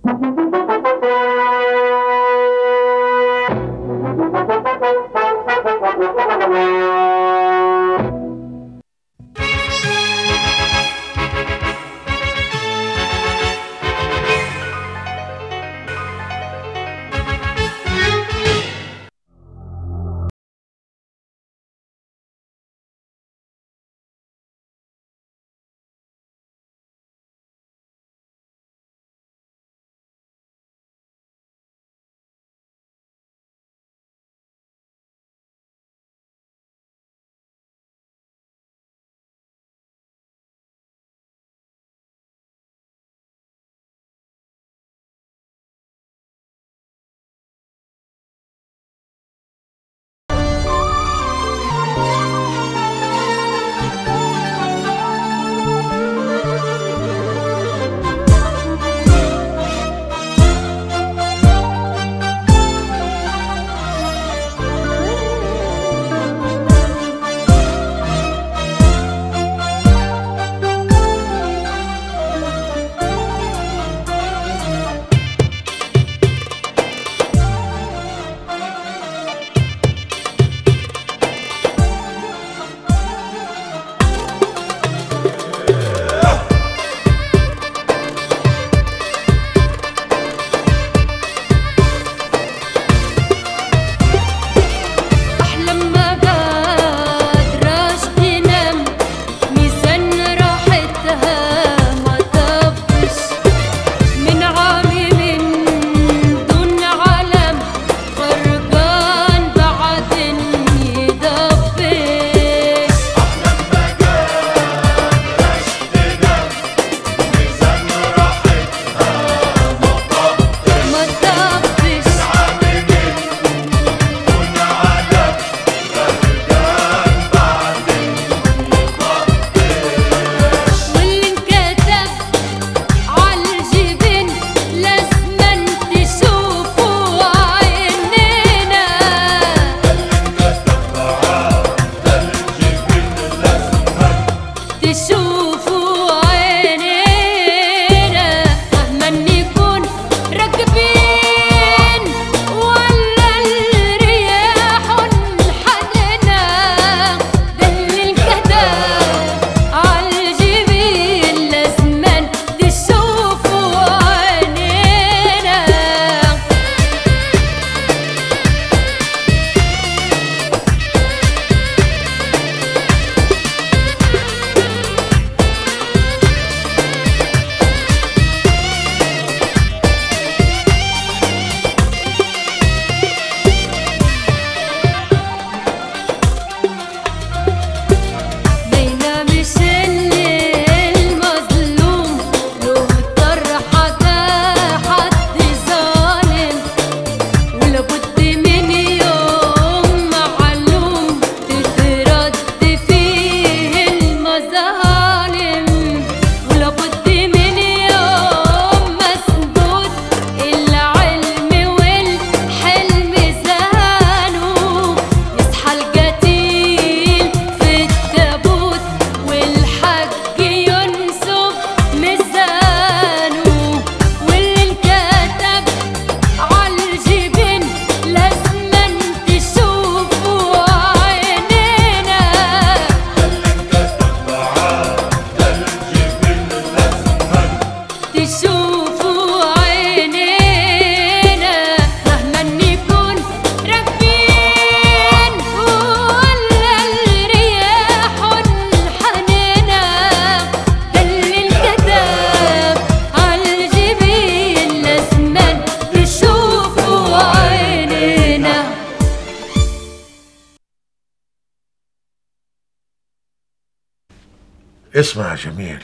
اسمع يا جميل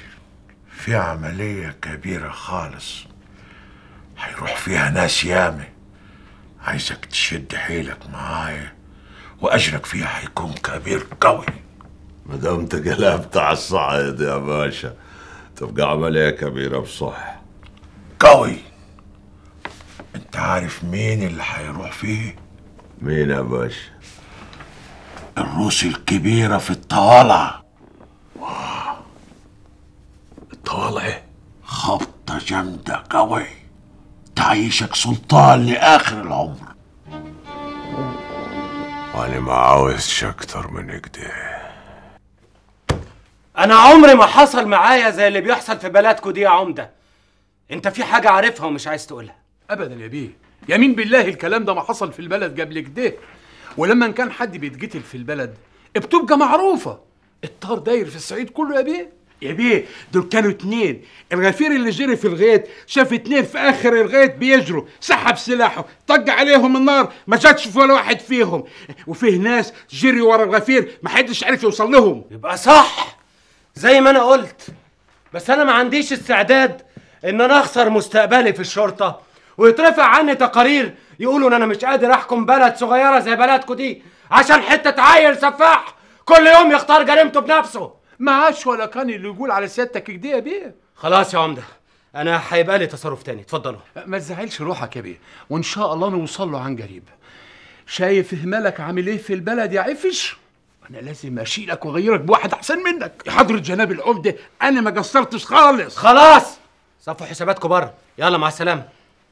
في عملية كبيرة خالص هيروح فيها ناس ياما عايزك تشد حيلك معايا وأجرك فيها هيكون كبير قوي ما دمت قلبت على الصعيد يا باشا تبقى عملية كبيرة بصح قوي انت عارف مين اللي هيروح فيه مين يا باشا الروس الكبيرة في الطوالع الطوالع خبطة جامدة قوي تعيشك سلطان لاخر العمر وانا ما عاوزش اكتر من كده انا عمري ما حصل معايا زي اللي بيحصل في بلدكوا دي يا عمده انت في حاجه عارفها ومش عايز تقولها ابدا يا بيه يمين بالله الكلام ده ما حصل في البلد قبل كده ولما كان حد بيتقتل في البلد بتبقى معروفه الطار داير في الصعيد كله يا بيه يا بيه دول كانوا اتنين الغفير اللي جري في الغيط شاف اتنين في اخر الغيط بيجروا سحب سلاحه طق عليهم النار ما جاتش في ولا واحد فيهم وفيه ناس جري ورا الغفير ما حدش عرف يوصل لهم يبقى صح زي ما انا قلت بس انا ما عنديش استعداد ان انا اخسر مستقبلي في الشرطه ويترفع عني تقارير يقولوا ان انا مش قادر احكم بلد صغيره زي بلدكوا دي عشان حته عيل سفاح كل يوم يختار جريمته بنفسه ما عادش ولا كان اللي يقول على سيادتك كده يا بيه خلاص يا عمده انا هيبقى لي تصرف تاني اتفضلوا ما تزعلش روحك يا بيه وان شاء الله نوصل له عن قريب شايف مالك عامل ايه في البلد يا عفش انا لازم اشيلك واغيرك بواحد احسن منك يا حضرة جناب العمدة انا ما قصرتش خالص خلاص صفوا حساباتكم بره يلا مع السلامه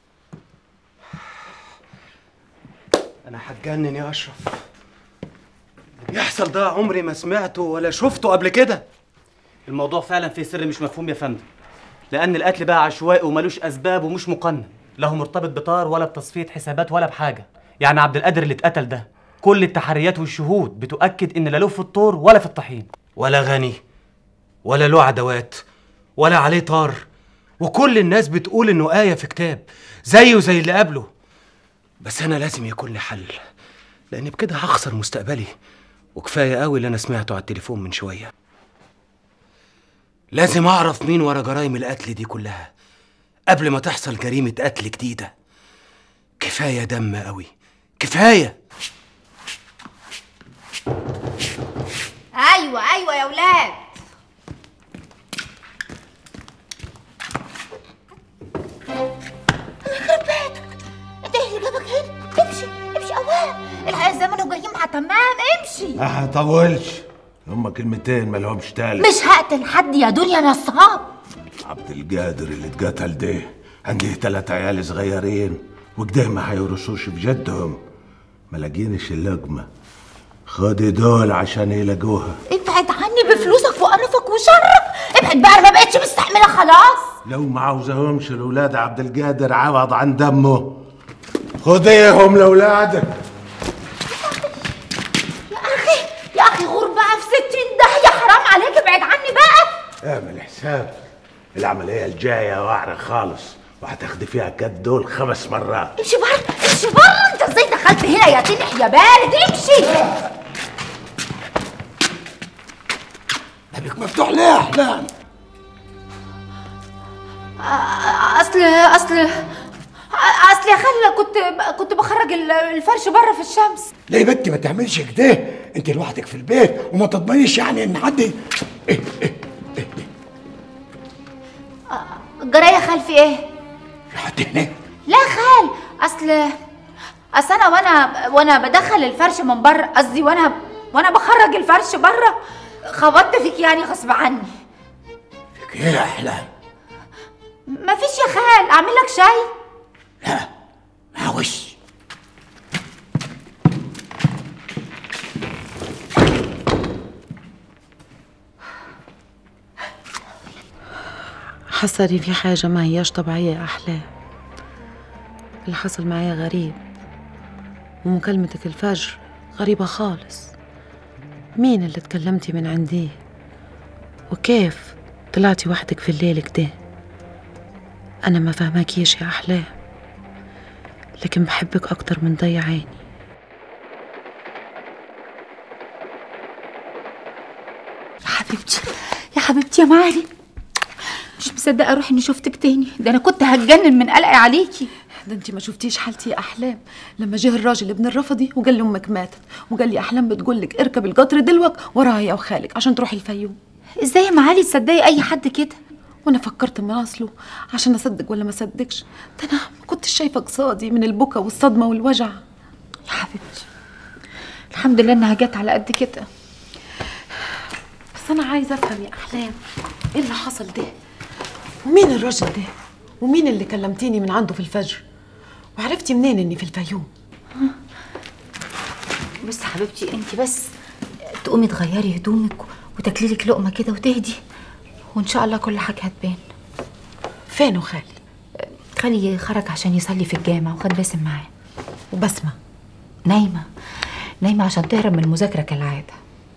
انا هتجنن يا اشرف اللي بيحصل ده عمري ما سمعته ولا شفته قبل كده الموضوع فعلا فيه سر مش مفهوم يا فندم لان القتل بقى عشوائي وملوش اسباب ومش مقنن لا هو مرتبط بطار ولا بتصفيه حسابات ولا بحاجه يعني عبد القادر اللي اتقتل ده كل التحريات والشهود بتؤكد ان لا له في الطور ولا في الطحين ولا غني ولا له عدوات ولا عليه طار وكل الناس بتقول انه آية في كتاب زيه زي اللي قبله بس انا لازم يكون لي حل لان بكده هخسر مستقبلي وكفايه قوي اللي انا سمعته على التليفون من شويه لازم اعرف مين ورا جرايم القتل دي كلها قبل ما تحصل جريمه قتل جديده كفايه دم قوي كفايه ايوه ايوه يا ولاد يخرب بيتك انت ايه اللي جابك هنا امشي امشي اوام الحق الزمن وجايين مع تمام امشي ما هطولش هما كلمتين ما لهمش تالت مش هقتل حد يا دنيا نصاب عبد القادر اللي اتقتل ده عنده تلات عيال صغيرين وكده ما هيورثوش بجدهم ما لاقينش اللقمة خدي دول عشان يلاقوها ابعد عني بفلوسك وقرفك وشرك ابعد بقى انا ما بقتش مستحمله خلاص لو ما عاوزهمش الولاد عبد القادر عوض عن دمه خديهم لاولادك يا اخي يا اخي غور بقى في ستين داهيه حرام عليك ابعد عني بقى اعمل حساب العملية الجاية واعرة خالص وهتاخدي فيها كد دول خمس مرات امشي بره امشي بره انت ازاي دخلت هنا يا تنح يا بارد امشي بابك مفتوح ليه يا احلام اصل اصل اصل يا خالة كنت كنت بخرج ال- الفرش بره في الشمس ليه يا بنتي ما تعملش كده انت لوحدك في البيت وما تضمنيش يعني ان حد إيه إيه جرايه خال في ايه في حد هناك لا خال اصل اصل انا وانا وانا بدخل الفرش من بره قصدي وانا وانا بخرج الفرش بره خبطت فيك يعني غصب عني فيك ايه يا احلام مفيش يا خال اعمل لك شاي لا معوش حصري في حاجة ما هياش طبيعية يا أحلام اللي حصل معايا غريب ومكالمتك الفجر غريبة خالص مين اللي تكلمتي من عنديه وكيف طلعتي وحدك في الليل كده أنا ما فهمكيش يا أحلام لكن بحبك أكتر من ضيع عيني يا حبيبتي يا حبيبتي يا معالي مش مصدقه اروح اني شفتك تاني ده انا كنت هتجنن من قلقي عليكي ده انت ما شفتيش حالتي يا احلام لما جه الراجل ابن الرفضي وقال لي امك ماتت وقال لي احلام بتقول لك اركب القطر دلوك وراها يا وخالك عشان تروحي الفيوم ازاي يا معالي تصدقي اي حد كده وانا فكرت من اصله عشان اصدق ولا ما اصدقش ده انا ما كنتش شايفه قصادي من البكا والصدمه والوجع يا حبيبتي الحمد لله انها جت على قد كده بس انا عايزه افهم يا احلام ايه اللي حصل ده ومين الراجل ده ومين اللي كلمتيني من عنده في الفجر وعرفتي منين اني في الفيوم بس حبيبتي انت بس تقومي تغيري هدومك وتاكلي لك لقمه كده وتهدي وان شاء الله كل حاجه هتبان فينه خالي خالي خرج عشان يصلي في الجامع وخد باسم معاه وبسمة نايمه نايمه عشان تهرب من المذاكره كالعاده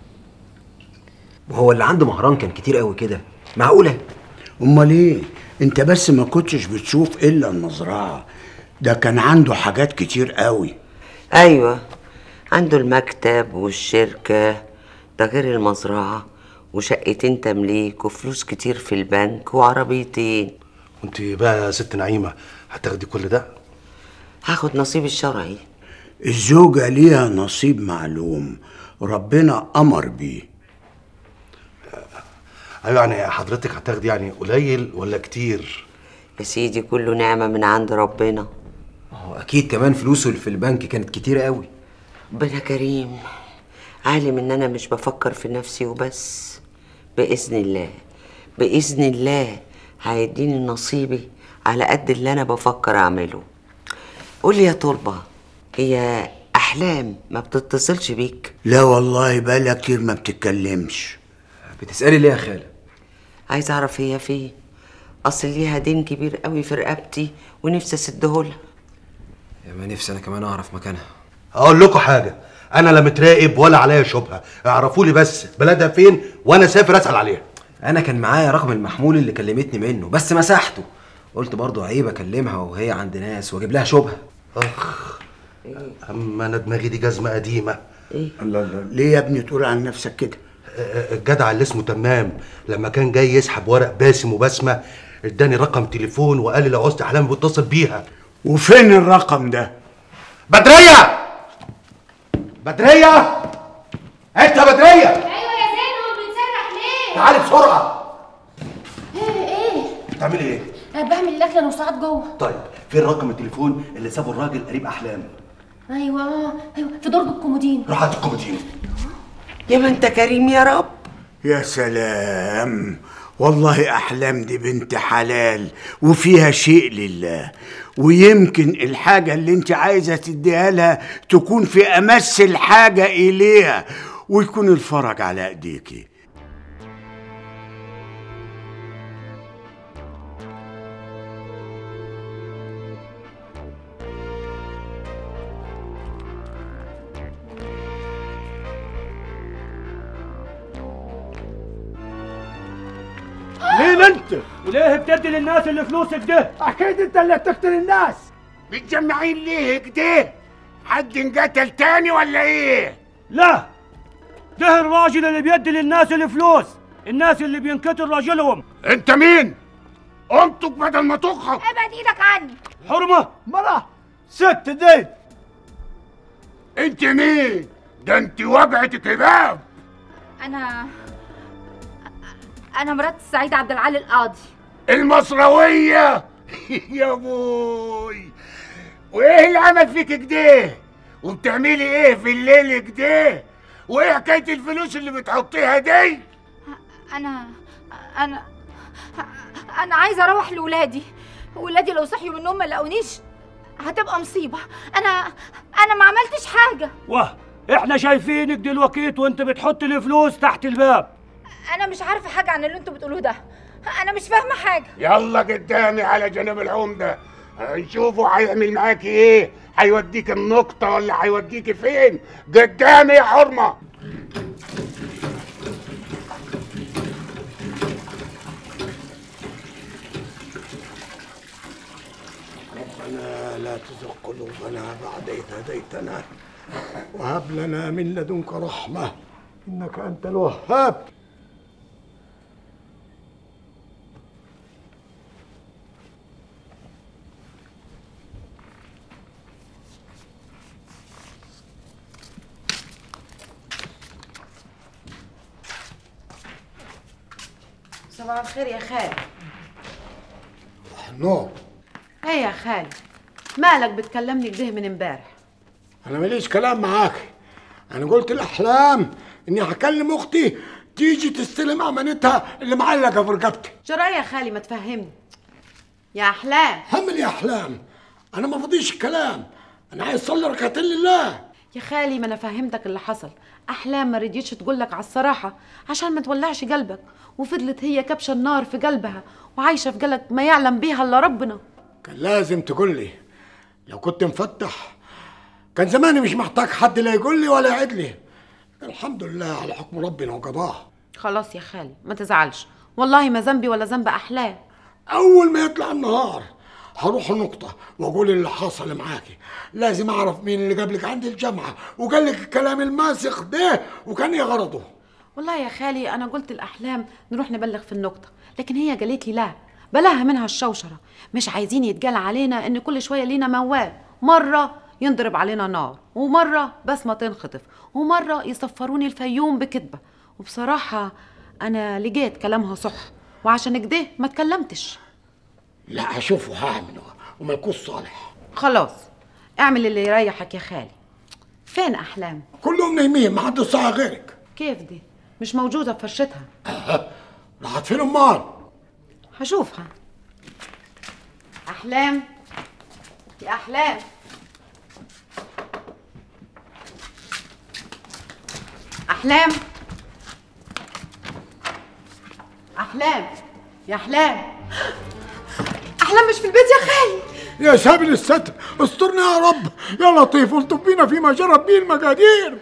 وهو اللي عنده مهران كان كتير قوي كده معقوله امال ايه انت بس ما كنتش بتشوف الا المزرعه ده كان عنده حاجات كتير قوي ايوه عنده المكتب والشركه ده غير المزرعه وشقتين تمليك وفلوس كتير في البنك وعربيتين وانت بقى يا ست نعيمه هتاخدي كل ده هاخد نصيب الشرعي الزوجة ليها نصيب معلوم ربنا أمر بيه ايوه يعني حضرتك هتاخدي يعني قليل ولا كتير يا سيدي كله نعمه من عند ربنا هو اكيد كمان فلوسه اللي في البنك كانت كتير قوي ربنا كريم عالم ان انا مش بفكر في نفسي وبس باذن الله باذن الله هيديني نصيبي على قد اللي انا بفكر اعمله قول لي يا تربه هي احلام ما بتتصلش بيك لا والله بقالها كتير ما بتتكلمش بتسالي ليه يا خاله عايز اعرف هي فين اصل ليها دين كبير قوي في رقبتي ونفسي اسدهولها يا ما نفسي انا كمان اعرف مكانها اقول لكم حاجه انا لا متراقب ولا عليا شبهه اعرفوا لي بس بلدها فين وانا اسافر اسال عليها انا كان معايا رقم المحمول اللي كلمتني منه بس مسحته قلت برضو عيب اكلمها وهي عند ناس واجيب لها شبهه اخ اما انا دماغي دي جزمه قديمه ايه الله الله ليه يا ابني تقول عن نفسك كده الجدع اللي اسمه تمام لما كان جاي يسحب ورق باسم وبسمه اداني رقم تليفون وقال لي لو عوزت احلام بتصل بيها وفين الرقم ده بدريه بدريه انت يا بدريه ايوه يا زين هو بيتسرح ليه تعالي بسرعه ايه ايه بتعملي ايه أنا بعمل الاكل انا وساعات جوه طيب فين رقم التليفون اللي سابه الراجل قريب احلام ايوه ايوه في درج الكومودين روح هات الكومودين يا ما انت كريم يا رب يا سلام والله أحلام دي بنت حلال وفيها شيء لله ويمكن الحاجة اللي انت عايزة تديها لها تكون في أمس الحاجة إليها ويكون الفرج على إيديكي مين انت؟ وليه بتدي للناس اللي فلوسك ده؟ اكيد انت اللي تقتل الناس متجمعين ليه كده؟ حد انقتل تاني ولا ايه؟ لا ده الراجل اللي بيدي للناس الفلوس الناس اللي بينقتل راجلهم انت مين؟ قمتك بدل ما تخرج ابعد ايدك عني حرمة مرة ست دي انت مين؟ ده انت وجعة كباب انا انا مرات السعيد عبد العالي القاضي المصروية يا بوي وايه اللي عمل فيك كده؟ وبتعملي ايه في الليل كده؟ وايه حكاية الفلوس اللي بتحطيها دي؟ انا انا انا عايزه اروح لولادي ولادي لو صحيوا من النوم ما لقونيش هتبقى مصيبه انا انا ما عملتش حاجه واه احنا شايفينك دلوقتي وانت بتحط الفلوس تحت الباب انا مش عارفه حاجه عن اللي انتوا بتقولوه ده انا مش فاهمه حاجه يلا قدامي على جنب العمدة نشوفوا هيعمل معاكي ايه هيوديك النقطة ولا هيوديك فين قدامي يا حرمة ربنا لا تزغ قلوبنا بعد إذ هديتنا وهب لنا من لدنك رحمة إنك أنت الوهاب صباح الخير يا خالي نور ايه يا خالي مالك بتكلمني كده من امبارح أنا ماليش كلام معاك أنا قلت الأحلام إني هكلم أختي تيجي تستلم أمانتها اللي معلقة في رقبتي جرى يا خالي ما تفهمني يا احلام حمل يا احلام انا ما فضيش الكلام انا عايز اصلي ركعتين لله يا خالي ما انا فهمتك اللي حصل احلام ما رضيتش تقول لك على الصراحه عشان ما تولعش قلبك وفضلت هي كبشه النار في قلبها وعايشه في قلق ما يعلم بيها الا ربنا كان لازم تقول لي لو كنت مفتح كان زماني مش محتاج حد لا يقول لي ولا يعد لي الحمد لله على حكم ربنا وقضاه خلاص يا خالي ما تزعلش والله ما ذنبي ولا ذنب احلام اول ما يطلع النهار هروح النقطة واقول اللي حصل معاكي لازم اعرف مين اللي جابلك عند الجامعة وقال لك الكلام الماسخ ده وكان ايه غرضه والله يا خالي انا قلت الاحلام نروح نبلغ في النقطه لكن هي قالت لي لا بلاها منها الشوشره مش عايزين يتقال علينا ان كل شويه لينا موال مره ينضرب علينا نار ومره بسمه تنخطف ومره يصفروني الفيوم بكذبه وبصراحه انا لقيت كلامها صح وعشان كده ما اتكلمتش لا هشوفه هعمله وملكوش صالح خلاص اعمل اللي يريحك يا خالي فين احلام كلهم نايمين ما حد صاحي غيرك كيف دي مش موجوده في فرشتها راحت فين امال هشوفها احلام يا احلام احلام احلام يا احلام احلام مش في البيت يا خالي يا سابل الستر استرنا يا رب يا لطيف الطف بينا فيما جرت به المقادير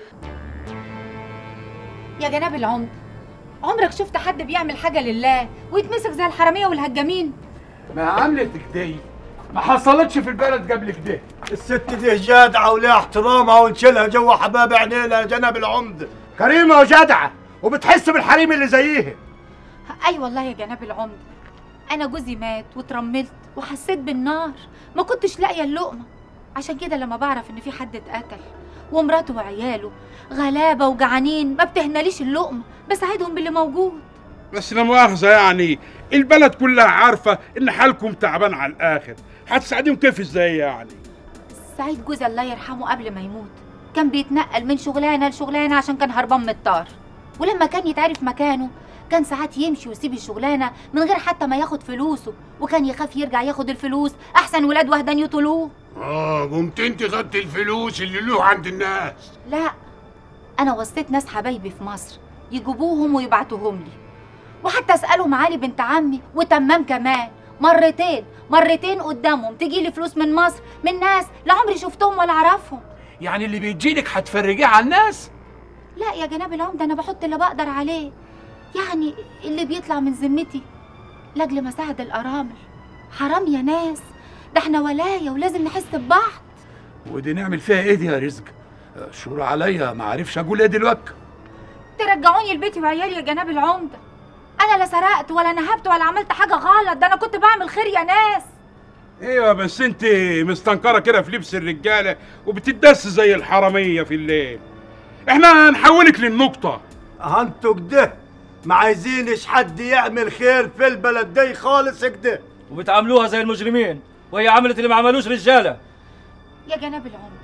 يا جناب العمد عمرك شفت حد بيعمل حاجة لله ويتمسك زي الحرامية والهجامين ما عملت كده ما حصلتش في البلد قبل كده الست دي جادعة وليها احترامها ونشيلها جوا حباب عينينا يا جناب العمدة كريمة وجدعة وبتحس بالحريم اللي زيها أي والله يا جناب العمد أنا جوزي مات واترملت وحسيت بالنار ما كنتش لاقية اللقمة عشان كده لما بعرف إن في حد اتقتل ومراته وعياله غلابة وجعانين ما بتهناليش اللقمة بساعدهم باللي موجود بس لا مؤاخذة يعني البلد كلها عارفة إن حالكم تعبان على الآخر هتساعدهم كيف إزاي يعني سعيد جوزي الله يرحمه قبل ما يموت كان بيتنقل من شغلانة لشغلانة عشان كان هربان من الطار ولما كان يتعرف مكانه كان ساعات يمشي ويسيب الشغلانة من غير حتى ما ياخد فلوسه وكان يخاف يرجع ياخد الفلوس أحسن ولاد وهدان يطلوه اه قمت انت خدت الفلوس اللي له عند الناس لا أنا وصيت ناس حبايبي في مصر يجيبوهم ويبعتوهم لي وحتى أسألهم علي بنت عمي وتمام كمان مرتين مرتين قدامهم تجي لي فلوس من مصر من ناس لا عمري شفتهم ولا أعرفهم يعني اللي بيجيلك هتفرجيه على الناس لا يا جناب العمدة أنا بحط اللي بقدر عليه يعني اللي بيطلع من ذمتي لأجل مساعد الأرامل حرام يا ناس ده احنا ولاية ولازم نحس ببعض ودي نعمل فيها ايه دي يا رزق شور عليا ما عارفش اقول ايه دلوقتي ترجعوني لبيتي وعيالي يا جناب العمدة أنا لا سرقت ولا نهبت ولا عملت حاجة غلط ده أنا كنت بعمل خير يا ناس ايوه بس انت مستنكره كده في لبس الرجاله وبتدس زي الحراميه في الليل احنا هنحولك للنقطه انتوا كده ما عايزينش حد يعمل خير في البلد دي خالص كده وبتعاملوها زي المجرمين وهي عملت اللي ما عملوش رجاله يا جناب العمدة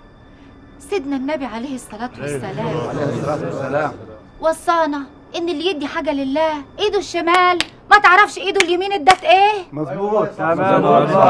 سيدنا النبي عليه الصلاة والسلام السلام وصانا إن اللي يدي حاجة لله إيده الشمال ما تعرفش إيده اليمين ادت إيه مظبوط تمام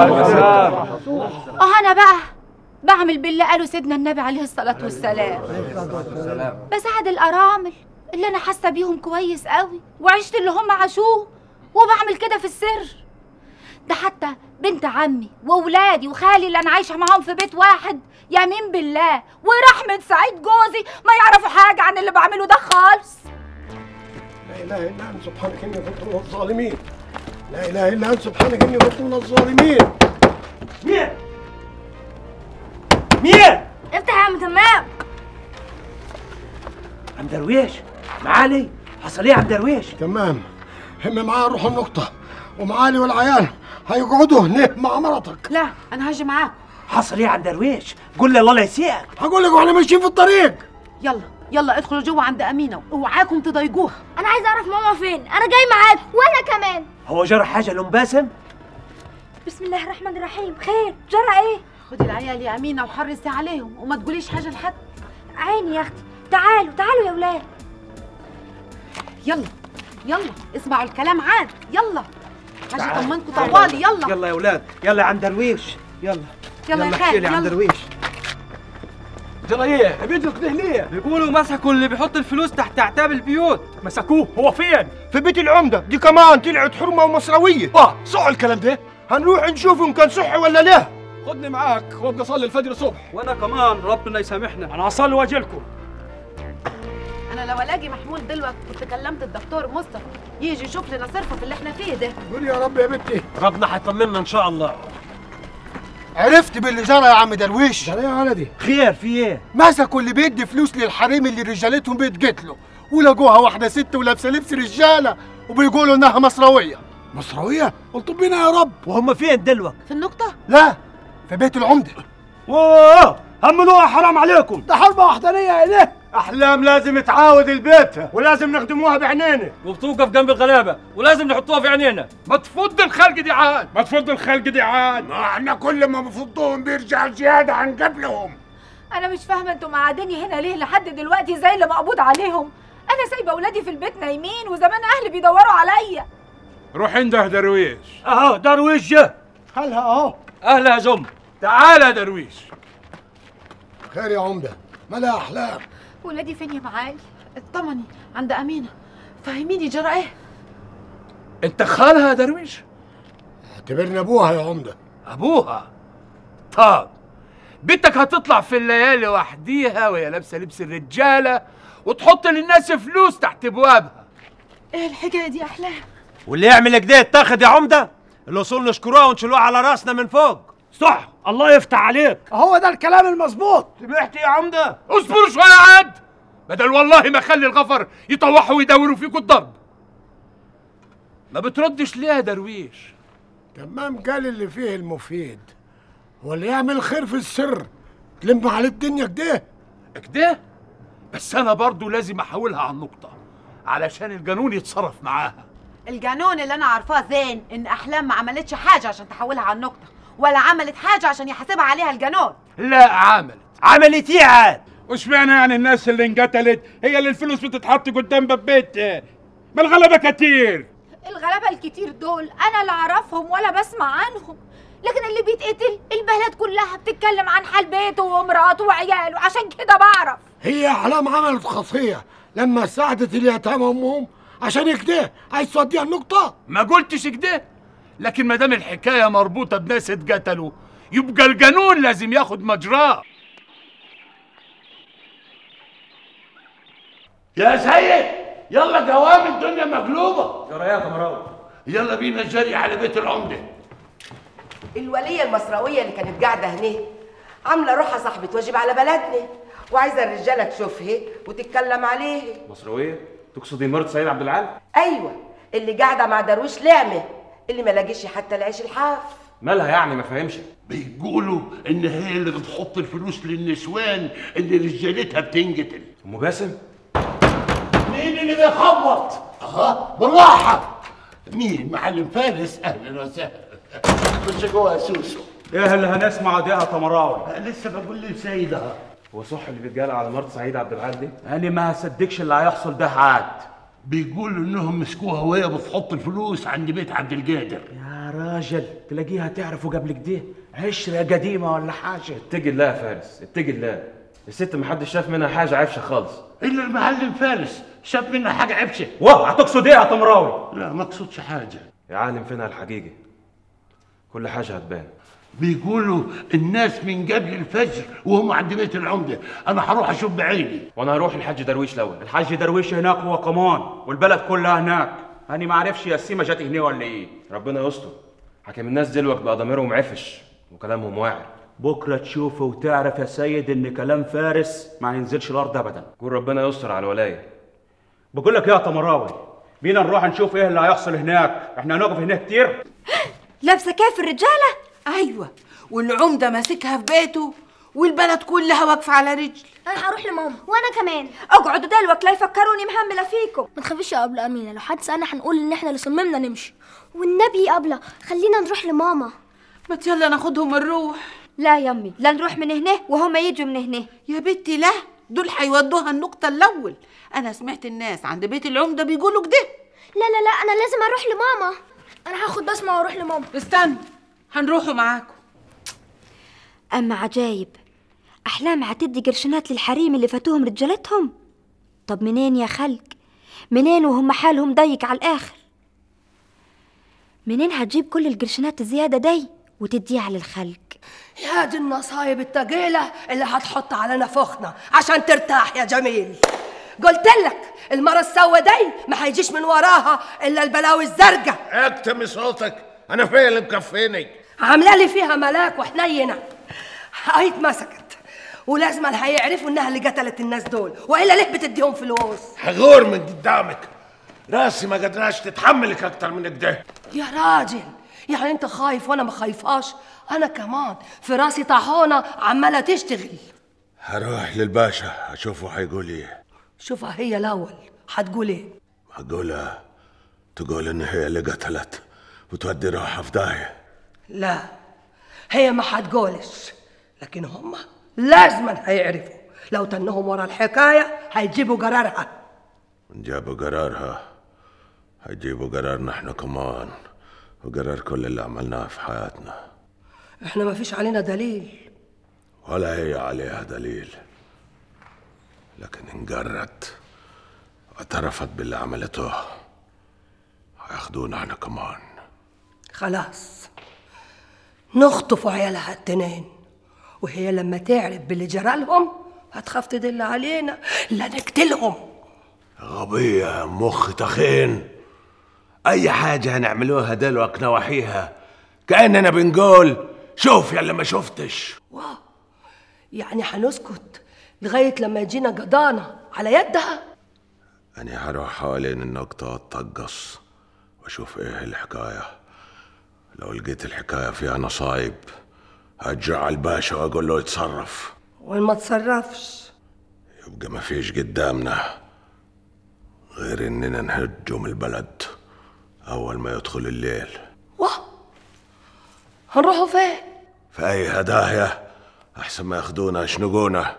اه انا بقى بعمل باللي قاله سيدنا النبي عليه الصلاة والسلام بساعد الأرامل اللي أنا حاسة بيهم كويس قوي وعشت اللي هم عاشوه وبعمل كده في السر ده حتى بنت عمي وولادي وخالي اللي أنا عايشة معاهم في بيت واحد يمين بالله ورحمة سعيد جوزي ما يعرفوا حاجة عن اللي بعمله ده خالص لا اله الا انت سبحانك اني كنت من الظالمين لا اله الا انت سبحانك اني كنت من الظالمين مين مين افتح يا عم تمام عم درويش معالي حصل ايه يا عم درويش تمام هم معاه نروح النقطة ومعالي والعيال هيقعدوا هنا مع مرتك لا انا هاجي معاك حصل ايه يا عم درويش قول لي الله لا يسيئك هقول لك واحنا ماشيين في الطريق يلا يلا ادخلوا جوه عند امينه اوعاكم تضايقوها انا عايز اعرف ماما فين انا جاي معاك وانا كمان هو جرى حاجه لام باسم بسم الله الرحمن الرحيم خير جرى ايه خدي العيال يا امينه وحرصي عليهم وما تقوليش حاجه لحد عيني يا اختي تعالوا تعالوا يا ولاد يلا يلا اسمعوا الكلام عاد يلا عشان تعال. طمنكم طوالي يلا يلا يا اولاد يلا يا عم درويش يلا يلا يا احكي خال لي عم يلا درويش جرى ايه؟ بيدوا كده ليه؟ بيقولوا مسكوا اللي بيحط الفلوس تحت اعتاب البيوت مسكوه هو فين؟ في بيت العمدة دي كمان طلعت حرمة ومصروية اه صح الكلام ده هنروح نشوف ان كان صحي ولا لا خدني معاك وابقى اصلي الفجر الصبح وانا كمان ربنا يسامحنا انا هصلي واجي لكم انا لو الاقي محمول دلوقتي كنت كلمت الدكتور مصطفى يجي يشوف لنا صرفه في اللي احنا فيه ده قول يا رب يا بنتي ربنا هيطمنا ان شاء الله عرفت باللي جرى يا عم درويش جرى يا ولدي خير في ايه مسكوا اللي بيدي فلوس للحريم اللي رجالتهم بيتقتلوا له ولقوها واحده ست ولابسه لبس رجاله وبيقولوا انها مصرويه مصرويه قلت بينا يا رب وهم فين دلوقتي في النقطه لا في بيت العمده اوه همنوها حرام عليكم ده حربة وحدانية إليه احلام لازم تعاود البيت ولازم نخدموها بعينينا وبتوقف جنب الغلابه ولازم نحطوها في عينينا ما تفض الخلق دي عاد ما تفض الخلق دي عاد ما احنا كل ما بفضهم بيرجع زيادة عن قبلهم انا مش فاهمه انتوا معادني هنا ليه لحد دلوقتي زي اللي مقبوض عليهم انا سايبه اولادي في البيت نايمين وزمان اهلي بيدوروا عليا روح انده درويش اهو درويش جه خلها اهو اهلا يا زم تعال يا درويش خير يا عمدة ملا أحلام ولادي فين يا معالي اطمني عند امينه فهميني جرى ايه انت خالها يا درويش اعتبرني أبوها يا عمدة ابوها طب بنتك هتطلع في الليالي وحديها وهي لابسه لبس الرجاله وتحط للناس فلوس تحت ابوابها ايه الحكايه دي يا احلام واللي يعمل كده يتاخد يا عمده الاصول نشكروها ونشيلوها على راسنا من فوق صح الله يفتح عليك هو ده الكلام المظبوط سمعت يا عمده اصبروا شويه عاد بدل والله ما اخلي الغفر يطوحوا ويدوروا فيكوا الضرب ما بتردش ليه يا درويش تمام قال اللي فيه المفيد هو اللي يعمل خير في السر تلم عليه الدنيا كده كده بس انا برضو لازم احولها على النقطه علشان القانون يتصرف معاها القانون اللي انا عارفاه زين ان احلام ما عملتش حاجه عشان تحولها على النقطه ولا عملت حاجه عشان يحاسبها عليها القانون لا عملت عملت ايه عاد وش معنى يعني الناس اللي انقتلت هي اللي الفلوس بتتحط قدام باب بيتها ما الغلبه كتير الغلابه الكتير دول انا لا اعرفهم ولا بسمع عنهم لكن اللي بيتقتل البلد كلها بتتكلم عن حال بيته ومراته وعياله عشان كده بعرف هي أحلام عملت خاصية لما ساعدت اليتامى أمهم عشان كده عايز توديها النقطة ما قلتش كده لكن ما دام الحكايه مربوطه بناس اتقتلوا يبقى القانون لازم ياخد مجراه يا سيد يلا دوام الدنيا مقلوبة جرى ايه يا كمراوي يلا بينا جري على بيت العمدة الولية المصروية اللي كانت قاعدة هنا عاملة روحها صاحبة واجب على بلدنا وعايزة الرجالة تشوفها وتتكلم عليه مصروية؟ تقصدي مرت سيد عبد العال؟ أيوة اللي قاعدة مع درويش لعمة اللي ما لاقيش حتى العيش الحاف مالها يعني ما فهمش بيقولوا ان هي اللي بتحط الفلوس للنسوان اللي رجالتها بتنقتل ام باسم؟ مين اللي بيخبط؟ اه بالراحة مين معلم فارس اهلا وسهلا خش جوه يا سوسو ايه اللي هنسمع دي يا تمراوي لسه بقول للسيدة هو صح اللي بيتقال على مرت سعيد عبد العال دي؟ انا ما هصدقش اللي هيحصل ده عاد بيقولوا انهم مسكوها وهي بتحط الفلوس عند بيت عبد القادر يا راجل تلاقيها تعرفه قبل كده عشرة قديمة ولا حاجة اتقي الله يا فارس اتقي الله الست محدش شاف منها حاجة عفشة خالص الا المعلم فارس شاف منها حاجة عبشة واه هتقصد ايه يا تمراوي لا ما اقصدش حاجة يا عالم فينها الحقيقة كل حاجة هتبان بيقولوا الناس من قبل الفجر وهم عند بيت العمدة أنا هروح أشوف بعيني وانا هروح الحاج درويش الاول الحاج درويش هناك هو كمان والبلد كلها هناك انا ما عارفش يا السيمة جت هنا ولا ايه ربنا يستر حكم الناس دلوقتي بقى ضميرهم عفش وكلامهم واعر بكرة تشوف وتعرف يا سيد ان كلام فارس ما ينزلش الارض ابدا قول ربنا يستر على الولاية بقول لك يا تمراوي بينا نروح نشوف ايه اللي هيحصل هناك احنا هنقف هناك كتير لابسه كيف الرجاله ايوه والعمده ماسكها في بيته والبلد كلها واقفه على رجل انا هروح لماما وانا كمان اقعدوا دلوقتي لا يفكروني مهمله فيكم ما تخافيش يا ابله امينه لو حد سالنا هنقول ان احنا اللي صممنا نمشي والنبي يا ابله خلينا نروح لماما ما يلا ناخدهم الروح لا يا امي لا نروح من هنا وهما يجوا من هنا يا بنتي لا دول هيودوها النقطه الاول انا سمعت الناس عند بيت العمده بيقولوا كده لا لا لا انا لازم اروح لماما انا هاخد بسمه واروح لماما استنى هنروحوا معاكم اما عجايب احلام هتدي قرشنات للحريم اللي فاتوهم رجالتهم طب منين يا خلق منين وهم حالهم ضيق على الاخر منين هتجيب كل القرشنات الزياده دي وتديها للخلق يا دي النصايب التقيلة اللي هتحط علينا فخنا عشان ترتاح يا جميل قلت لك المرة السوا دي ما هيجيش من وراها إلا البلاوي الزرقاء اكتمي صوتك انا فيا اللي مكفيني عاملة لي فيها ملاك وحنينة هاي اتمسكت ولازم هيعرفوا انها اللي قتلت الناس دول والا ليه بتديهم فلوس هغور من قدامك راسي ما قدراش تتحملك اكتر من كده يا راجل يعني انت خايف وانا ما خايفاش انا كمان في راسي طاحونه عماله تشتغل هروح للباشا اشوفه هيقول ايه شوفها هي الاول هتقول ايه هقولها تقول ان هي اللي قتلت وتودي روحها في داهيه لا هي ما هتقولش لكن هم لازما هيعرفوا لو تنهم ورا الحكايه هيجيبوا قرارها جابوا قرارها هيجيبوا قرارنا احنا كمان وقرار كل اللي عملناه في حياتنا احنا ما فيش علينا دليل ولا هي عليها دليل لكن انقرت واعترفت باللي عملته هياخدونا احنا كمان خلاص نخطف عيالها التنين وهي لما تعرف باللي جرالهم هتخاف تدل علينا لا نقتلهم غبية مخ تخين أي حاجة هنعملوها دلوقتي نواحيها كأننا بنقول شوف يا اللي ما شفتش واه يعني هنسكت لغايه لما يجينا قضانا على يدها أنا هروح حوالين النقطة أتطقص وأشوف إيه الحكاية لو لقيت الحكاية فيها نصايب هرجع على الباشا وأقول له يتصرف وين ما تصرفش يبقى ما فيش قدامنا غير إننا نهجم البلد أول ما يدخل الليل واه هنروحوا فين في أي هدايا أحسن ما ياخدونا يشنقونا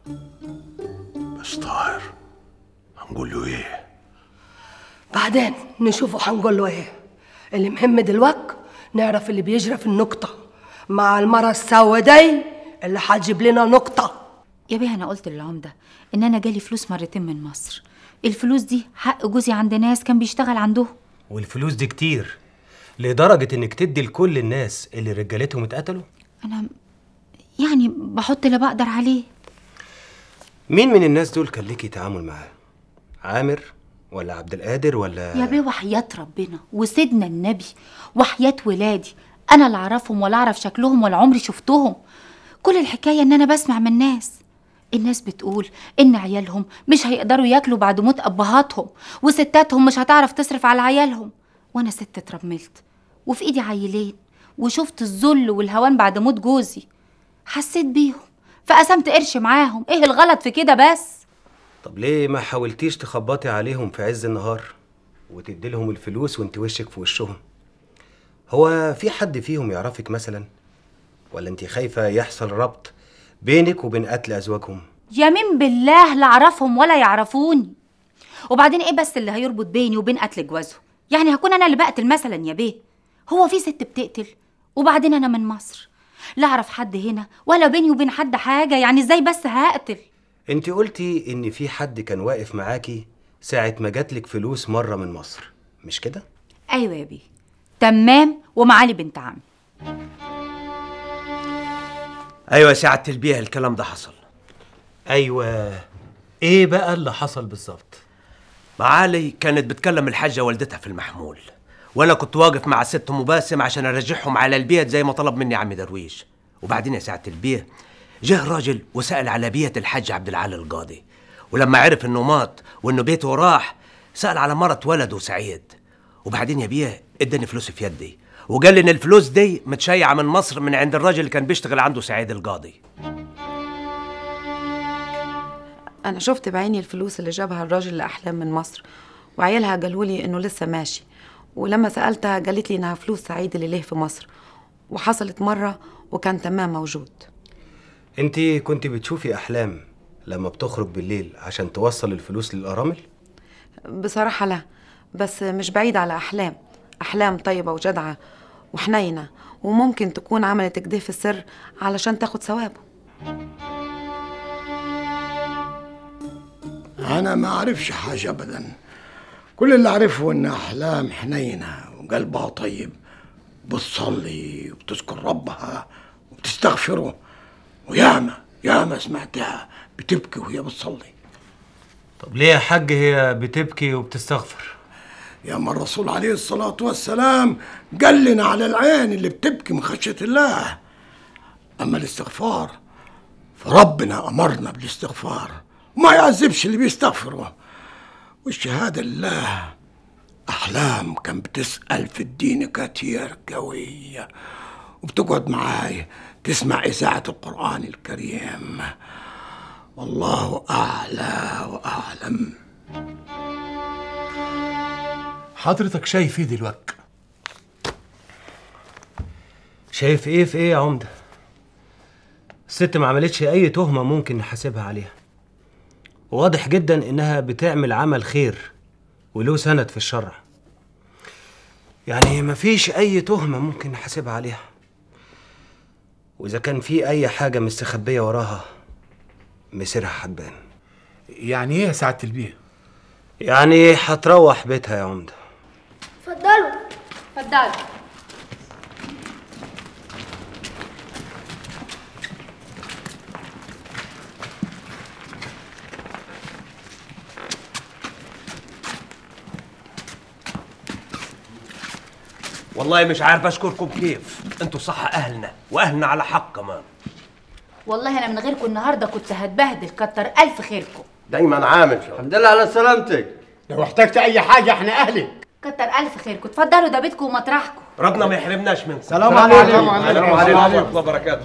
بس طاهر هنقول له إيه بعدين نشوفوا هنقول له ايه المهم دلوقتي نعرف اللي بيجرى في النقطة مع المرة السوداء اللي هتجيب لنا نقطة يا بيه انا قلت للعمده ان انا جالي فلوس مرتين من مصر الفلوس دي حق جوزي عند ناس كان بيشتغل عندهم والفلوس دي كتير لدرجة انك تدي لكل الناس اللي رجالتهم اتقتلوا انا يعني بحط اللي بقدر عليه مين من الناس دول كان ليكي تعامل معاه عامر ولا عبد القادر ولا يا بيه وحياة ربنا وسيدنا النبي وحياة ولادي انا لا اعرفهم ولا اعرف شكلهم ولا عمري شفتهم كل الحكايه ان انا بسمع من الناس الناس بتقول ان عيالهم مش هيقدروا ياكلوا بعد موت ابهاتهم وستاتهم مش هتعرف تصرف على عيالهم وانا ست اترملت وفي ايدي عيلين وشفت الذل والهوان بعد موت جوزي حسيت بيهم فقسمت قرش معاهم ايه الغلط في كده بس طب ليه ما حاولتيش تخبطي عليهم في عز النهار وتدي لهم الفلوس وانت وشك في وشهم هو في حد فيهم يعرفك مثلا ولا انت خايفة يحصل ربط بينك وبين قتل أزواجهم يمين بالله لا اعرفهم ولا يعرفوني وبعدين ايه بس اللي هيربط بيني وبين قتل جوازهم يعني هكون انا اللي بقتل مثلا يا بيه هو في ست بتقتل وبعدين انا من مصر لا اعرف حد هنا ولا بيني وبين حد حاجه يعني ازاي بس هقتل انت قلتي ان في حد كان واقف معاكي ساعة ما جاتلك فلوس مرة من مصر مش كده؟ ايوه يا بيه تمام ومعالي بنت عمي ايوه يا سعاده البيه الكلام ده حصل ايوه ايه بقى اللي حصل بالظبط معالي كانت بتكلم الحاجه والدتها في المحمول وانا كنت واقف مع ست ام باسم عشان ارجعهم على البيت زي ما طلب مني عمي درويش وبعدين يا سعاده البيه جه راجل وسال على بيت الحاج عبد العال القاضي ولما عرف انه مات وانه بيته راح سال على مرة ولده سعيد وبعدين يا بيه اداني فلوس في يدي وقال لي ان الفلوس دي متشيعه من مصر من عند الراجل اللي كان بيشتغل عنده سعيد القاضي أنا شفت بعيني الفلوس اللي جابها الراجل لأحلام من مصر وعيالها قالولي إنه لسه ماشي ولما سألتها قالت لي إنها فلوس سعيد اللي ليه في مصر وحصلت مرة وكان تمام موجود انت كنت بتشوفي احلام لما بتخرج بالليل عشان توصل الفلوس للارامل بصراحة لا بس مش بعيد على أحلام أحلام طيبة وجدعة وحنينة وممكن تكون عملت كده في السر علشان تاخد ثوابه انا ما اعرفش حاجه ابدا كل اللي اعرفه ان احلام حنينه وقلبها طيب بتصلي وبتذكر ربها وبتستغفره وياما ياما سمعتها بتبكي وهي بتصلي طب ليه يا حاج هي بتبكي وبتستغفر يا ما الرسول عليه الصلاة والسلام قال لنا على العين اللي بتبكي من خشية الله أما الاستغفار فربنا أمرنا بالاستغفار ما يعذبش اللي بيستغفره والشهادة لله أحلام كان بتسأل في الدين كتير قوية وبتقعد معاي تسمع إذاعة القرآن الكريم والله أعلى وأعلم حضرتك شايف ايه دلوقتي شايف ايه في ايه يا عمدة الست ما عملتش اي تهمة ممكن نحاسبها عليها واضح جدا انها بتعمل عمل خير وله سند في الشرع يعني مفيش اي تهمة ممكن نحاسبها عليها واذا كان في اي حاجة مستخبية وراها مسيرها هتبان يعني ايه يا سعاده البيه يعني هتروح بيتها يا عمدة اتفضلوا اتفضلوا والله مش عارف اشكركم كيف انتوا صح اهلنا واهلنا على حق كمان والله انا من غيركم النهارده كنت هتبهدل كتر الف خيركم دايما عامل الحمد لله على سلامتك لو احتجت اي حاجه احنا اهلك كتر الف خيركم اتفضلوا ده بيتكم ومطرحكم ربنا ما يحرمناش منكم سلام عليكم. السلام عليكم سلام ورحمه عليكم. الله وبركاته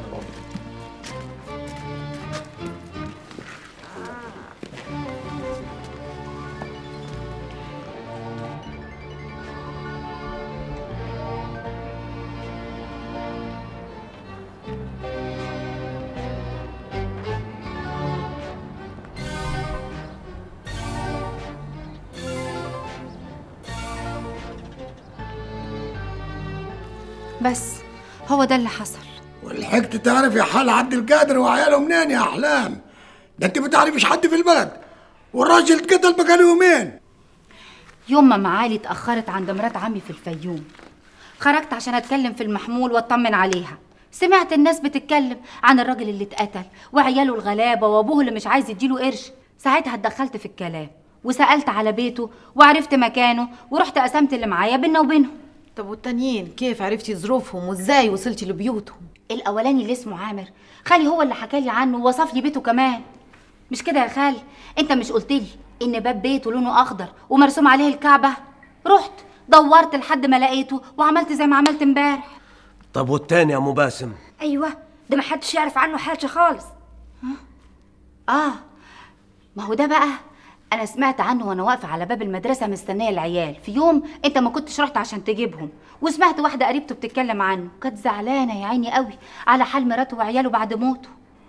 بس هو ده اللي حصل ولحقت تعرف يا حال عبد القادر وعياله منين يا احلام ده انت ما تعرفش حد في البلد والراجل اتقتل بقاله يومين يوم ما معالي اتأخرت عند مرات عمي في الفيوم خرجت عشان اتكلم في المحمول واطمن عليها سمعت الناس بتتكلم عن الراجل اللي اتقتل وعياله الغلابة وابوه اللي مش عايز يديله قرش ساعتها اتدخلت في الكلام وسألت على بيته وعرفت مكانه ورحت قسمت اللي معايا بينا وبينهم طب والتانيين كيف عرفتي ظروفهم وازاي وصلتي لبيوتهم الاولاني اللي اسمه عامر خالي هو اللي حكى لي عنه ووصف لي بيته كمان مش كده يا خالي انت مش قلت لي ان باب بيته لونه اخضر ومرسوم عليه الكعبه رحت دورت لحد ما لقيته وعملت زي ما عملت امبارح طب والتاني يا ابو باسم ايوه ده محدش يعرف عنه حاجه خالص اه ما هو ده بقى انا سمعت عنه وانا واقفه على باب المدرسه مستنيه العيال في يوم انت ما كنتش رحت عشان تجيبهم وسمعت واحده قريبته بتتكلم عنه كانت زعلانه يا عيني قوي على حال مراته وعياله بعد موته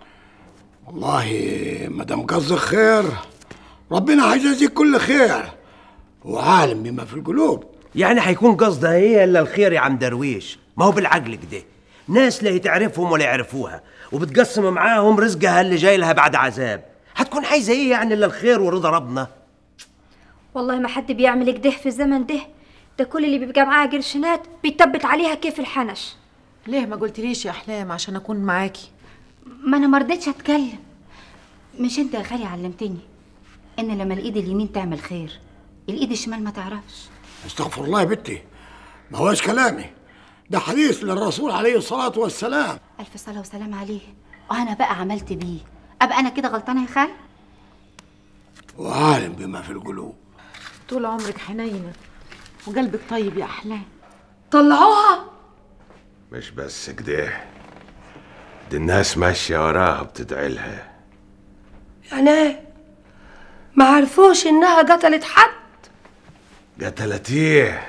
والله ما دام قصدك خير ربنا هيجازيك كل خير وعالم بما في القلوب يعني هيكون قصدها هي الا الخير يا عم درويش ما هو بالعقل كده ناس لا تعرفهم ولا يعرفوها وبتقسم معاهم رزقها اللي جاي لها بعد عذاب هتكون عايزه ايه يعني الا الخير ورضا ربنا والله ما حد بيعمل كده في الزمن ده ده كل اللي بيبقى معاه قرشنات بيتبت عليها كيف الحنش ليه ما قلتليش يا احلام عشان اكون معاكي ما انا مرضتش اتكلم مش انت يا خالي علمتني ان لما الايد اليمين تعمل خير الايد الشمال ما تعرفش استغفر الله يا بنتي ما هوش كلامي ده حديث للرسول عليه الصلاة والسلام الف صلاه وسلام عليه وانا بقى عملت بيه ابقى انا كده غلطانه يا خال وعالم بما في القلوب طول عمرك حنينه وقلبك طيب يا احلام طلعوها مش بس كده دي الناس ماشية وراها بتدعي لها يعني ايه ما عرفوش انها قتلت حد قتلت ايه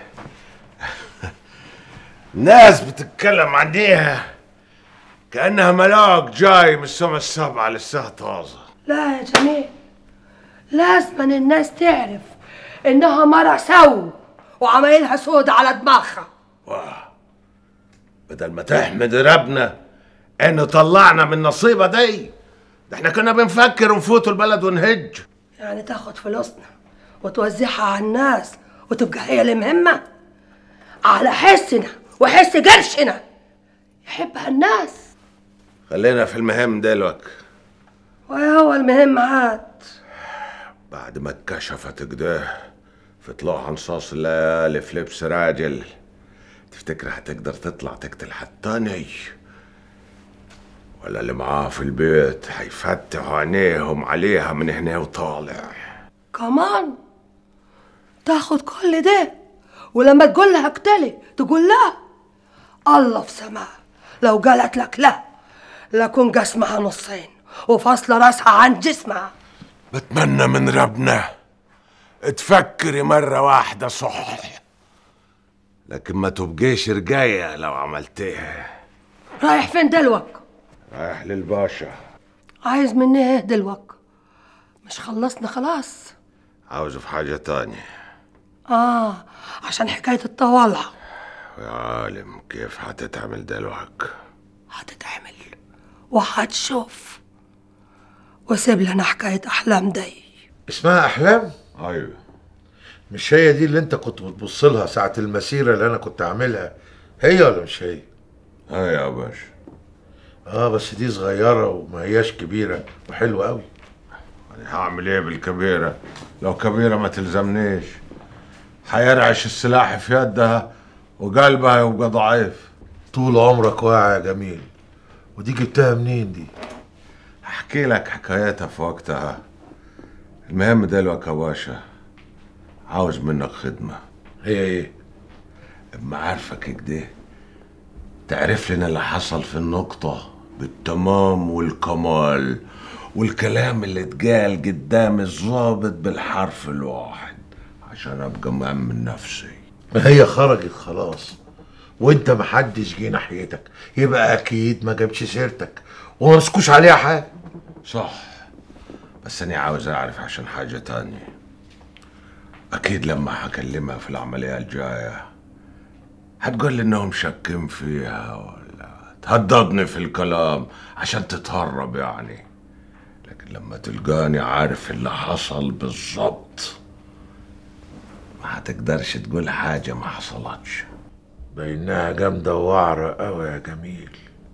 ناس بتتكلم عنيها كأنها ملاك جاي من السما السبعة لسه طازة لا يا جميل لازم الناس تعرف انها مرة سو وعمايلها سودة على دماغها بدل ما تحمد ربنا ان طلعنا من النصيبه دي ده احنا كنا بنفكر نفوتوا البلد ونهج يعني تاخد فلوسنا وتوزعها على الناس وتبقى هي المهمة على حسنا وحس قرشنا يحبها الناس خلينا في المهم دلوقتي وهو المهم عاد بعد ما اتكشفت كده في طلوع انصاص الليالي في لبس راجل تفتكر هتقدر تطلع تقتل حد تاني ولا اللي معاه في البيت هيفتحوا عينيهم عليها من هنا وطالع كمان تاخد كل ده ولما تقول لها اقتلي تقول لا الله في سماء لو قالت لك لا لكون جسمها نصين وفصل راسها عن جسمها بتمنى من ربنا تفكري مرة واحدة صح لكن ما تبقيش رجاية لو عملتيها رايح فين دلوك رايح للباشا عايز مني ايه دلوك مش خلصنا خلاص عاوز في حاجة تانية اه عشان حكاية الطوالع يا عالم كيف هتتعمل دلوقتي هتتعمل وهتشوف وسيب لنا حكاية أحلام دي اسمها أحلام؟ أيوه مش هي دي اللي أنت كنت بتبص لها ساعة المسيرة اللي أنا كنت عاملها هي ولا مش هي؟ أيوه يا باشا اه بس دي صغيرة وما هياش كبيرة وحلوة أوي هعمل ايه بالكبيرة؟ لو كبيرة ما تلزمنيش هيرعش السلاح في يدها وقلبها يبقى ضعيف طول عمرك واعي يا جميل ودي جبتها منين دي؟ احكي لك حكايتها في وقتها المهم دلوقتي يا باشا عاوز منك خدمة هي ايه؟ اما عارفك كده تعرف لنا اللي حصل في النقطة بالتمام والكمال والكلام اللي اتقال قدام الضابط بالحرف الواحد عشان ابقى مأمن نفسي ما هي خرجت خلاص وانت محدش جه ناحيتك يبقى اكيد ما جابش سيرتك وما مسكوش عليها حاجه صح بس انا عاوز اعرف عشان حاجه تانية اكيد لما هكلمها في العمليه الجايه هتقول لي انهم شاكين فيها ولا تهددني في الكلام عشان تتهرب يعني لكن لما تلقاني عارف اللي حصل بالظبط ما هتقدرش تقول حاجه ما حصلتش بينها جامده ووعره قوي يا جميل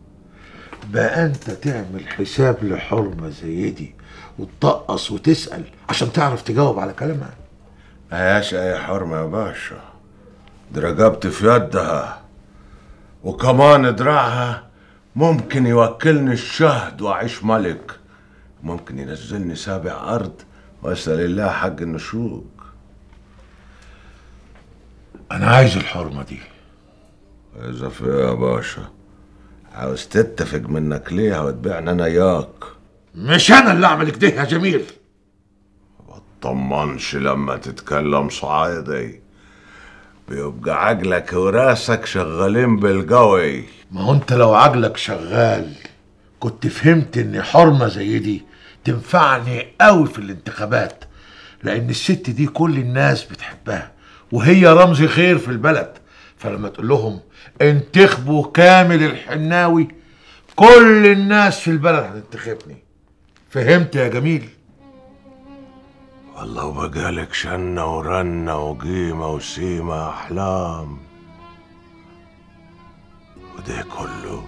بقى انت تعمل حساب لحرمه زي دي وتطقص وتسال عشان تعرف تجاوب على كلامها مهياش اي حرمه يا باشا دي رقبتي في يدها وكمان دراعها ممكن يوكلني الشهد واعيش ملك ممكن ينزلني سابع ارض واسال الله حق النشوق انا عايز الحرمه دي اذا في إيه يا باشا عاوز تتفق منك ليها وتبيعني انا اياك مش انا اللي اعمل كده يا جميل طمنش لما تتكلم صعيدي بيبقى عقلك وراسك شغالين بالقوي ما هو انت لو عقلك شغال كنت فهمت ان حرمه زي دي تنفعني قوي في الانتخابات لان الست دي كل الناس بتحبها وهي رمز خير في البلد فلما تقول لهم انتخبوا كامل الحناوي كل الناس في البلد هتنتخبني فهمت يا جميل والله وبقالك شنة ورنة وقيمة وسيمة أحلام وده كله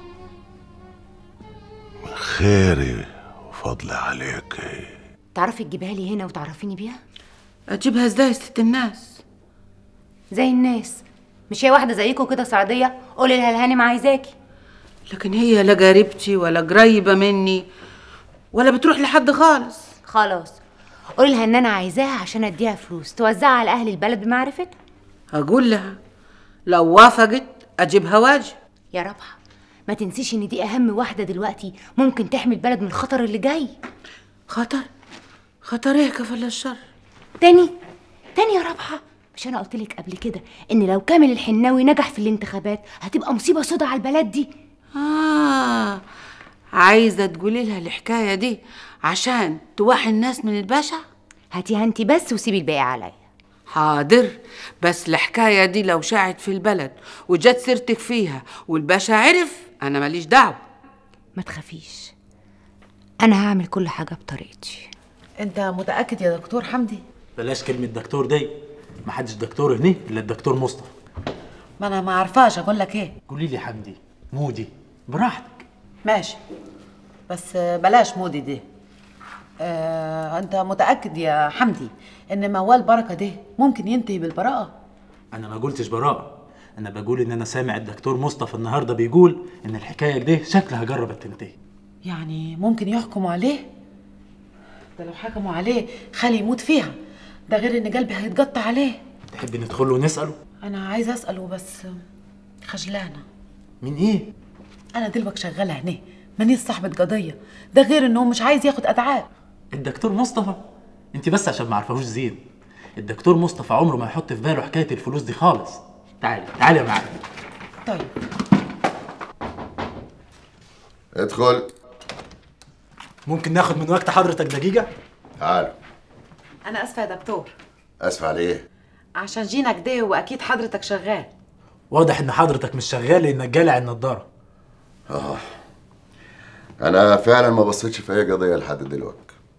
من خيري وفضلي عليك تعرفي تجيبها لي هنا وتعرفيني بيها اجيبها ازاي يا ست الناس زي الناس مش هي واحده زيكم كده سعوديه قولي لها الهانم عايزاكي لكن هي لا جاربتي ولا قريبه مني ولا بتروح لحد خالص خلاص قولي لها ان انا عايزاها عشان اديها فلوس توزعها على اهل البلد بمعرفتها اقول لها لو وافقت اجيبها واجي يا ربحه ما تنسيش ان دي اهم واحده دلوقتي ممكن تحمي البلد من الخطر اللي جاي خطر خطر ايه كفل الشر تاني تاني يا ربحه مش انا قلت لك قبل كده ان لو كامل الحناوي نجح في الانتخابات هتبقى مصيبه سودا على البلد دي اه عايزه تقولي لها الحكايه دي عشان توحي الناس من البشع هاتيها انت بس وسيبي الباقي عليا حاضر بس الحكاية دي لو شاعت في البلد وجت سيرتك فيها والباشا عرف أنا ماليش دعوة ما تخافيش انا هعمل كل حاجه بطريقتي انت متاكد يا دكتور حمدي بلاش كلمة دكتور دي محدش دكتور هنا إلا الدكتور مصطفى ما انا ما عارفاش اقول لك ايه قولي لي حمدي مودي براحتك ماشي بس بلاش مودي دي آه، انت متاكد يا حمدي ان موال بركه ده ممكن ينتهي بالبراءه أنا ما قلتش براءة أنا بقول إن أنا سامع الدكتور مصطفى النهاردة بيقول إن الحكاية دي شكلها جربت تنتهي يعني ممكن يحكموا عليه ده لو حكموا عليه خالي يموت فيها ده غير ان قلبي هيتقطع عليه تحبي ندخل له ونسأله انا عايزه اساله بس خجلانه من إيه؟ انا دلوقتي شغاله هنا مانيش صاحبه قضيه ده غير انه مش عايز ياخد اتعاب الدكتور مصطفى أنت بس عشان ما عرفهوش زين الدكتور مصطفى عمره ما يحط في باله حكاية الفلوس دي خالص تعالي تعالي يا معلم طيب ادخل ممكن ناخد من وقت حضرتك دقيقة؟ تعال انا اسفه يا دكتور اسف على ايه عشان جينا كده واكيد حضرتك شغال واضح إن حضرتك مش شغال لأنك جالع النضارة اه انا فعلا ما بصيتش في اي قضيه لحد دلوقتي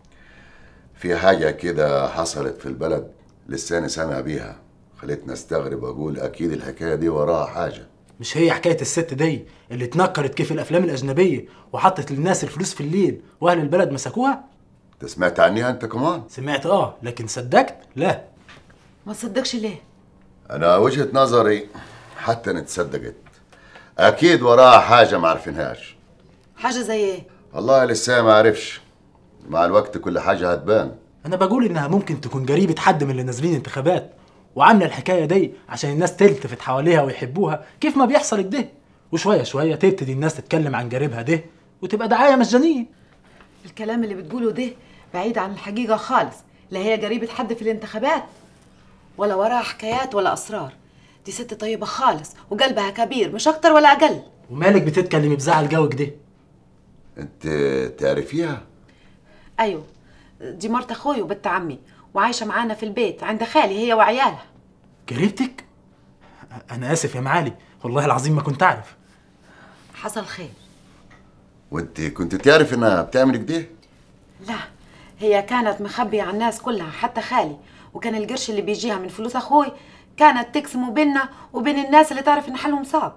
في حاجه كده حصلت في البلد لساني سامع بيها خلتني استغرب واقول اكيد الحكايه دي وراها حاجه مش هي حكاية الست دي اللي اتنكرت كيف الأفلام الأجنبية وحطت للناس الفلوس في الليل وأهل البلد مسكوها؟ انت سمعت عنيها انت كمان سمعت آه لكن صدقت؟ لا ما تصدقش ليه انا وجهه نظري حتى ان تصدقت اكيد وراها حاجه ما عارفينهاش حاجه زي ايه والله لسه ما عرفش مع الوقت كل حاجه هتبان أنا بقول إنها ممكن تكون جريبة حد من اللي نازلين انتخابات وعاملة الحكاية دي عشان الناس تلتفت حواليها ويحبوها كيف ما بيحصل كده وشوية شوية تبتدي الناس تتكلم عن جريبها ده وتبقى دعاية مجانية الكلام اللي بتقوله ده بعيد عن الحقيقه خالص لا هي جريبه حد في الانتخابات ولا وراها حكايات ولا اسرار دي ست طيبه خالص وقلبها كبير مش اكتر ولا اقل ومالك بتتكلمي بزعل جوك ده انت تعرفيها ايوه دي مرت اخوي وبنت عمي وعايشه معانا في البيت عند خالي هي وعيالها جريبتك؟ أنا آسف يا معالي والله العظيم ما كنت أعرف حصل خير وانت كنت تعرف انها بتعمل كده لا هي كانت مخبية على الناس كلها حتى خالي وكان القرش اللي بيجيها من فلوس اخوي كانت تقسمه بيننا وبين الناس اللي تعرف ان حالهم صعب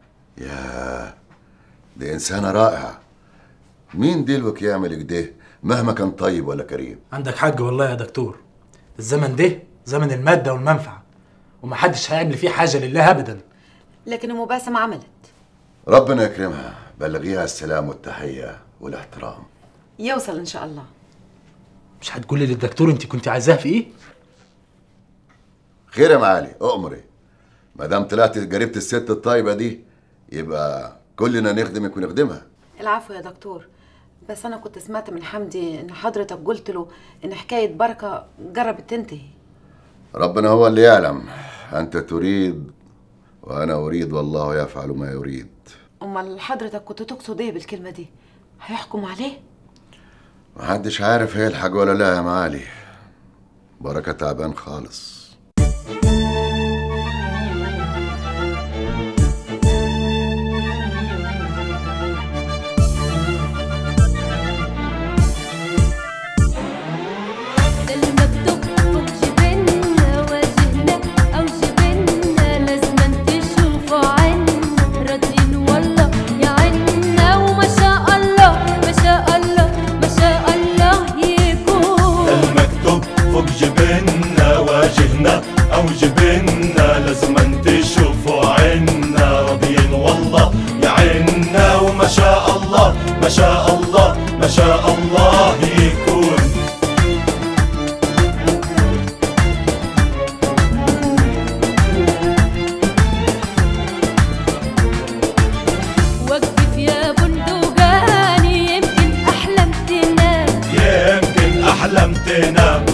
يا دي انسانه رائعه مين دلوك يعمل كده مهما كان طيب ولا كريم عندك حق والله يا دكتور الزمن ده زمن المادة والمنفعة ومحدش هيعمل فيه حاجة لله أبدا لكن ام باسم عملت ربنا يكرمها بلغيها السلام والتحيه والاحترام يوصل ان شاء الله مش هتقولي للدكتور انت كنت عايزاها في ايه؟ خير يا معالي اؤمري ما دام طلعت قريبه الست الطيبه دي يبقى كلنا نخدمك ونخدمها العفو يا دكتور بس انا كنت سمعت من حمدي ان حضرتك قلت له ان حكايه بركه جربت تنتهي ربنا هو اللي يعلم انت تريد وانا اريد والله يفعل ما يريد امال حضرتك كنت تقصد ايه بالكلمه دي هيحكم عليه محدش عارف هيلحق ولا لا يا معالي بركه تعبان خالص ده المكتوب فوق جبيننا واجهنا او جبيننا لازم تشوفوا عنا راضيين والله يا عنا وما شاء الله ما شاء الله ما شاء الله يكون المكتوب فوق جبيننا واجهنا او جبيننا لازم تشوفوا عنا راضيين والله يا عنا وما شاء الله ما شاء الله ما شاء الله يكون وقف يا بندقاني يمكن احلم تنام يمكن احلم تنام